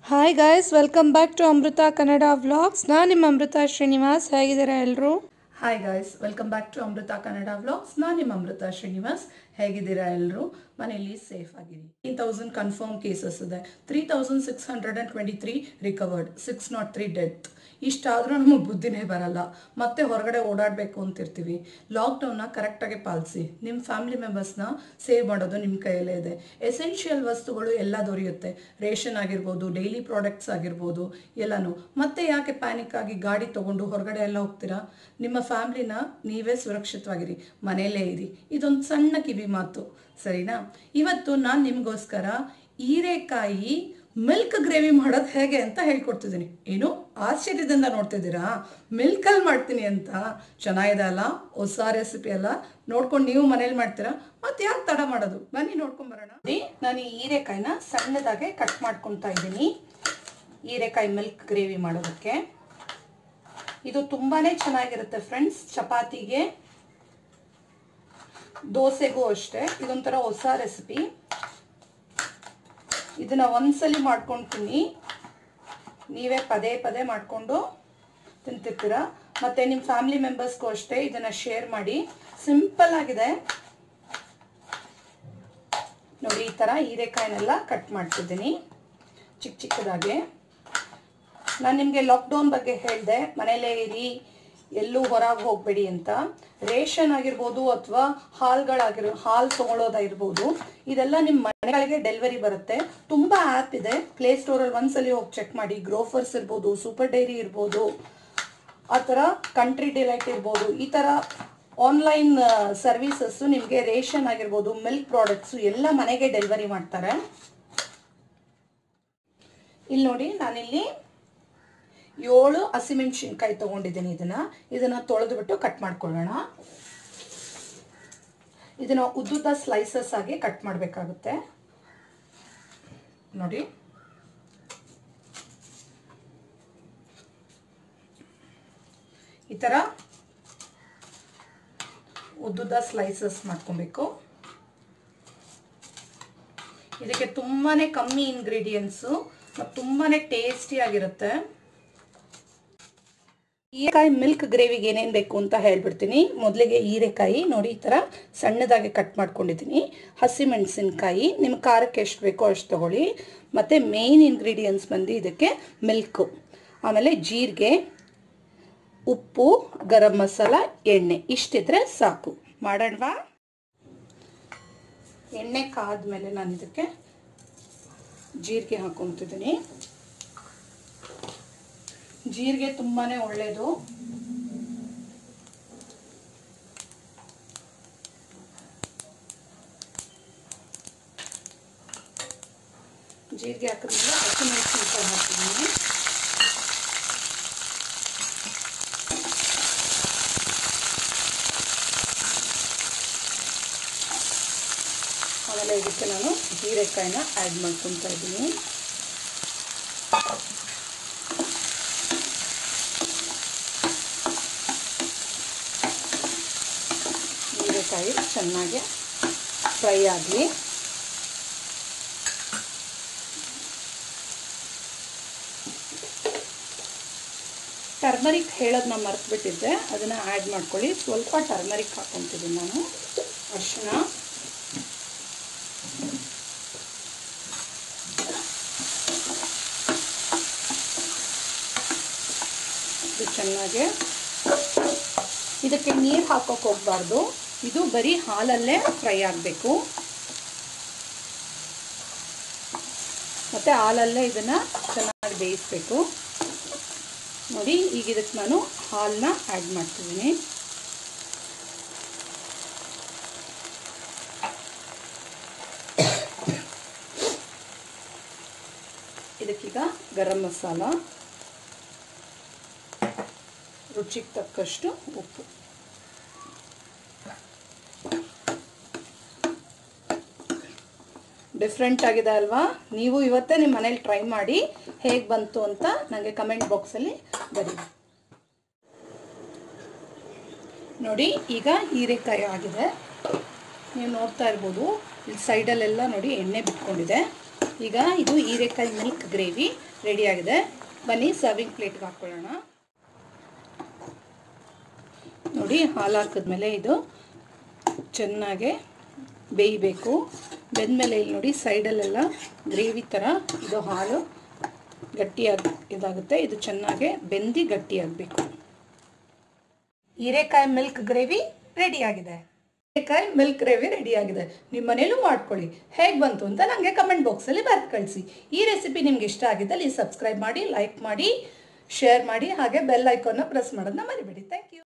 hi guys welcome back to Amrutha Kannada vlogs ನಾನು ನಿಮ್ಮ ಅಮೃತ ಶ್ರೀನಿವಾಸ್ ಹೇಗಿದ್ದೀರಾ ಎಲ್ಲರೂ hi guys welcome back to Amrutha Kannada vlogs ನಾನು ನಿಮ್ಮ ಅಮೃತ ಶ್ರೀನಿವಾಸ್ ಹೇಗಿದ್ದೀರಾ ಎಲ್ಲರೂ ಮನೆಯಲ್ಲಿ ಸೇಫ್ ಆಗಿರಿ ತ್ರೀ ತೌಸಂಡ್ ಕನ್ಫರ್ಮ್ ಕೇಸಸ್ ಇದೆ three thousand six hundred and twenty three recovered six not three death ಇಷ್ಟಾದರೂ ನಮಗೆ ಬುದ್ಧಿನೇ ಬರಲ್ಲ ಮತ್ತೆ ಹೊರಗಡೆ ಓಡಾಡಬೇಕು ಅಂತಿರ್ತೀವಿ ಲಾಕ್ಡೌನ್ನ ಕರೆಕ್ಟಾಗಿ ಪಾಲಿಸಿ ನಿಮ್ಮ ಫ್ಯಾಮಿಲಿ ಮೆಂಬರ್ಸ್ನ ಸೇವ್ ಮಾಡೋದು ನಿಮ್ಮ ಕೈಯಲ್ಲೇ ಇದೆ ಎಸೆನ್ಷಿಯಲ್ ವಸ್ತುಗಳು ಎಲ್ಲ ದೊರೆಯುತ್ತೆ ರೇಷನ್ ಆಗಿರ್ಬೋದು ಡೈಲಿ ಪ್ರಾಡಕ್ಟ್ಸ್ ಆಗಿರ್ಬೋದು ಎಲ್ಲನೂ ಮತ್ತೆ ಯಾಕೆ ಪ್ಯಾನಿಕ್ ಆಗಿ ಗಾಡಿ ತೊಗೊಂಡು ಹೊರಗಡೆ ಎಲ್ಲ ಹೋಗ್ತೀರಾ ನಿಮ್ಮ ಫ್ಯಾಮ್ಲಿನ ನೀವೇ ಸುರಕ್ಷಿತವಾಗಿರಿ ಮನೆಯಲ್ಲೇ ಇರಿ ಇದೊಂದು ಸಣ್ಣ ಕಿವಿ ಮಾತು ಸರಿನಾ ಇವತ್ತು ನಾನು ನಿಮಗೋಸ್ಕರ ಹೀರೆಕಾಯಿ ಮಿಲ್ಕ್ ಗ್ರೇವಿ ಮಾಡೋದು ಹೇಗೆ ಅಂತ ಹೇಳ್ಕೊಡ್ತಿದ್ದೀನಿ ಏನು ಆಶ್ಚರ್ಯದಿಂದ ನೋಡ್ತಿದ್ದೀರಾ ಮಿಲ್ಕಲ್ಲಿ ಮಾಡ್ತೀನಿ ಅಂತ ಚೆನ್ನಾಗಿದೆ ಅಲ್ಲ ಹೊಸ ರೆಸಿಪಿ ಅಲ್ಲ ನೋಡ್ಕೊಂಡು ನೀವು ಮನೇಲಿ ಮಾಡ್ತೀರಾ ಮತ್ತೆ ಯಾಕೆ ತಡ ಮಾಡೋದು ಬನ್ನಿ ನೋಡ್ಕೊಂಡ್ ಬರೋಣ ನೋಡಿ, ನಾನು ಈ ಹೀರೆಕಾಯಿನ ಸಣ್ಣದಾಗೆ ಕಟ್ ಮಾಡ್ಕೊತಾ ಇದ್ದೀನಿ ಹೀರೆಕಾಯಿ ಮಿಲ್ಕ್ ಗ್ರೇವಿ ಮಾಡೋದಕ್ಕೆ ಇದು ತುಂಬಾನೇ ಚೆನ್ನಾಗಿರುತ್ತೆ ಫ್ರೆಂಡ್ಸ್ ಚಪಾತಿಗೆ ದೋಸೆಗೂ ಅಷ್ಟೇ ಇದೊಂಥರ ಹೊಸ ರೆಸಿಪಿ ಇದನ್ನ ಒಂದ್ಸಲಿ ಮಾಡ್ಕೊಂತೀನಿ ನೀವೇ ಪದೇ ಪದೇ ಮಾಡಿಕೊಂಡು ತಿಂತಿರ್ತೀರ ಮತ್ತೆ ನಿಮ್ಮ ಫ್ಯಾಮಿಲಿ ಮೆಂಬರ್ಸ್ಗೂ ಅಷ್ಟೇ ಇದನ್ನ ಶೇರ್ ಮಾಡಿ ಸಿಂಪಲ್ ಆಗಿದೆ ನೋಡಿ ಈ ಥರ ಹೀರೆಕಾಯಿನೆಲ್ಲ ಕಟ್ ಮಾಡ್ತಿದ್ದೀನಿ ಚಿಕ್ಕ ಚಿಕ್ಕದಾಗಿ ನಾನು ನಿಮಗೆ ಲಾಕ್ಡೌನ್ ಬಗ್ಗೆ ಹೇಳಿದೆ ಮನೇಲೇ ಇರಿ ಎಲ್ಲೂ ಹೊರಗೆ ಹೋಗಬೇಡಿ ಅಂತ ರೇಷನ್ ಆಗಿರ್ಬೋದು ಅಥವಾ ಹಾಲ್ಗಳಾಗಿರೋ ಹಾಲು ತೊಗೊಳೋದಾಗಿರ್ಬೋದು ಇದೆಲ್ಲ ನಿಮ್ಮ ಮನೆಗಳಿಗೆ ಡೆಲಿವರಿ ಬರುತ್ತೆ ತುಂಬ ಆ್ಯಪ್ ಇದೆ ಪ್ಲೇಸ್ಟೋರಲ್ಲಿ ಒಂದ್ಸಲಿ ಹೋಗಿ ಚೆಕ್ ಮಾಡಿ ಗ್ರೋಫರ್ಸ್ ಇರ್ಬೋದು ಸೂಪರ್ ಡೈರಿ ಇರ್ಬೋದು ಆ ಥರ ಕಂಟ್ರಿ ಡಿಲೈಟ್ ಇರ್ಬೋದು ಈ ಥರ ಆನ್ಲೈನ್ ಸರ್ವೀಸಸ್ಸು ನಿಮಗೆ ರೇಷನ್ ಆಗಿರ್ಬೋದು ಮಿಲ್ಕ್ ಪ್ರಾಡಕ್ಟ್ಸು ಎಲ್ಲ ಮನೆಗೆ ಡೆಲಿವರಿ ಮಾಡ್ತಾರೆ ಇಲ್ಲಿ ನೋಡಿ ನಾನಿಲ್ಲಿ ಏಳು ಹಸಿಮೆಣಸಿನ್ಕಾಯಿ ತೊಗೊಂಡಿದ್ದೀನಿ ಇದನ್ನ ಇದನ್ನ ತೊಳೆದುಬಿಟ್ಟು ಕಟ್ ಮಾಡ್ಕೊಳ್ಳೋಣ ಇದನ್ನ ಉದ್ದುದ್ದ ಸ್ಲೈಸಸ್ ಆಗಿ ಕಟ್ ಮಾಡಬೇಕಾಗುತ್ತೆ ನೋಡಿ ಈ ಥರ ಉದ್ದುದ್ದ ಸ್ಲೈಸಸ್ ಮಾಡ್ಕೊಬೇಕು ಇದಕ್ಕೆ ತುಂಬಾನೇ ಕಮ್ಮಿ ಇಂಗ್ರೀಡಿಯೆಂಟ್ಸು ಮತ್ತು ತುಂಬಾನೇ ಟೇಸ್ಟಿಯಾಗಿರುತ್ತೆ ಹೀರೆಕಾಯಿ ಮಿಲ್ಕ್ ಗ್ರೇವಿಗೆ ಏನೇನು ಬೇಕು ಅಂತ ಹೇಳ್ಬಿಡ್ತೀನಿ ಮೊದಲಿಗೆ ಹೀರೆಕಾಯಿ ನೋಡಿ ಈ ಥರ ಸಣ್ಣದಾಗಿ ಕಟ್ ಮಾಡ್ಕೊಂಡಿದ್ದೀನಿ ಹಸಿಮೆಣಸಿನ್ಕಾಯಿ ನಿಮ್ಮ ಖಾರಕ್ಕೆ ಎಷ್ಟು ಬೇಕೋ ಅಷ್ಟು ತಗೊಳ್ಳಿ ಮತ್ತು ಮೇಯ್ನ್ ಇಂಗ್ರೀಡಿಯೆಂಟ್ಸ್ ಬಂದು ಇದಕ್ಕೆ ಮಿಲ್ಕು ಆಮೇಲೆ ಜೀರಿಗೆ ಉಪ್ಪು ಗರಂ ಮಸಾಲ ಎಣ್ಣೆ ಇಷ್ಟಿದ್ರೆ ಸಾಕು ಮಾಡೋಣವಾ ಎಣ್ಣೆ ಕಾದ್ಮೇಲೆ ನಾನು ಇದಕ್ಕೆ ಜೀರಿಗೆ ಹಾಕೊತಿದ್ದೀನಿ ಜೀರಿಗೆ ತುಂಬಾನೇ ಒಳ್ಳೆಯದು ಜೀರಿಗೆ ಹಾಕಿದ್ಮೇಲೆ ಹಸಿಮೆಣಸಿನ್ಕಾಯಿ ಹಾಕಿದ್ದೀನಿ ಆಮೇಲೆ ಇದಕ್ಕೆ ನಾನು ಹೀರೆಕಾಯಿನ ಆ್ಯಡ್ ಮಾಡ್ಕೊತಾ ಇದ್ದೀನಿ ಹೀರೆಕಾಯಿ ಚೆನ್ನಾಗಿ ಫ್ರೈ ಆಗಲಿ ಟರ್ಮರಿಕ್ ಹೇಳೋದನ್ನ ಮರೆತುಬಿಟ್ಟಿದ್ದೆ ಅದನ್ನು ಆ್ಯಡ್ ಮಾಡ್ಕೊಳ್ಳಿ ಸ್ವಲ್ಪ ಟರ್ಮರಿಕ್ ಹಾಕ್ಕೊತಿದ್ದೀನಿ ನಾನು ಅರಿಶಿನ ಇದು ಚೆನ್ನಾಗಿ ಇದಕ್ಕೆ ನೀರು ಹಾಕೋಕೆ ಹೋಗಬಾರ್ದು ಇದು ಬರೀ ಹಾಲಲ್ಲೇ ಫ್ರೈ ಆಗಬೇಕು ಮತ್ತು ಹಾಲಲ್ಲೇ ಇದನ್ನು ಚೆನ್ನಾಗಿ ಬೇಯಿಸಬೇಕು ನೋಡಿ ಈಗ ಇದಕ್ಕೆ ನಾನು ಹಾಲನ್ನ ಆ್ಯಡ್ ಮಾಡ್ತಿದ್ದೀನಿ ಇದಕ್ಕೀಗ ಗರಂ ಮಸಾಲ ರುಚಿಗೆ ತಕ್ಕಷ್ಟು ಉಪ್ಪು ಡಿಫ್ರೆಂಟ್ ಆಗಿದೆ ಅಲ್ವಾ ನೀವು ಇವತ್ತೇ ನಿಮ್ಮ ಮನೇಲಿ ಟ್ರೈ ಮಾಡಿ ಹೇಗೆ ಬಂತು ಅಂತ ನನಗೆ ಕಮೆಂಟ್ ಬಾಕ್ಸಲ್ಲಿ ಬರೀರಿ ನೋಡಿ ಈಗ ಹೀರೆಕಾಯಿ ಆಗಿದೆ ನೀವು ನೋಡ್ತಾ ಇರ್ಬೋದು ಇಲ್ಲಿ ಸೈಡಲ್ಲೆಲ್ಲ ನೋಡಿ ಎಣ್ಣೆ ಬಿಟ್ಕೊಂಡಿದೆ ಈಗ ಇದು ಹೀರೆಕಾಯಿ ಮಿಲ್ಕ್ ಗ್ರೇವಿ ರೆಡಿಯಾಗಿದೆ ಬನ್ನಿ ಸರ್ವಿಂಗ್ ಪ್ಲೇಟ್ಗೆ ಹಾಕ್ಕೊಳ್ಳೋಣ ನೋಡಿ ಹಾಲು ಹಾಕಿದ್ಮೇಲೆ ಇದು ಚೆನ್ನಾಗೆ ಬೇಯಬೇಕು ಬೆಂದಮೇಲೆ ಇಲ್ಲಿ ನೋಡಿ ಸೈಡಲ್ಲೆಲ್ಲ ಗ್ರೇವಿ ಥರ ಇದು ಹಾಲು ಗಟ್ಟಿಯಾಗಿ ಇದಾಗುತ್ತೆ ಇದು ಚೆನ್ನಾಗೆ ಬೆಂದಿ ಗಟ್ಟಿಯಾಗಬೇಕು ಹೀರೆಕಾಯಿ ಮಿಲ್ಕ್ ಗ್ರೇವಿ ರೆಡಿಯಾಗಿದೆ ಹೀರೆಕಾಯಿ ಮಿಲ್ಕ್ ಗ್ರೇವಿ ರೆಡಿಯಾಗಿದೆ ನಿಮ್ಮ ಮನೇಲೂ ಮಾಡ್ಕೊಳ್ಳಿ ಹೇಗೆ ಬಂತು ಅಂತ ನನಗೆ ಕಮೆಂಟ್ ಬಾಕ್ಸಲ್ಲಿ ಬರ್ದು ಕಳಿಸಿ ಈ ರೆಸಿಪಿ ನಿಮ್ಗೆ ಇಷ್ಟ ಆಗಿದ್ದಲ್ಲಿ ಸಬ್ಸ್ಕ್ರೈಬ್ ಮಾಡಿ ಲೈಕ್ ಮಾಡಿ ಶೇರ್ ಮಾಡಿ ಹಾಗೆ ಬೆಲ್ ಐಕಾನ್ನ ಪ್ರೆಸ್ ಮಾಡೋದನ್ನ ಮರಿಬೇಡಿ ಥ್ಯಾಂಕ್ ಯು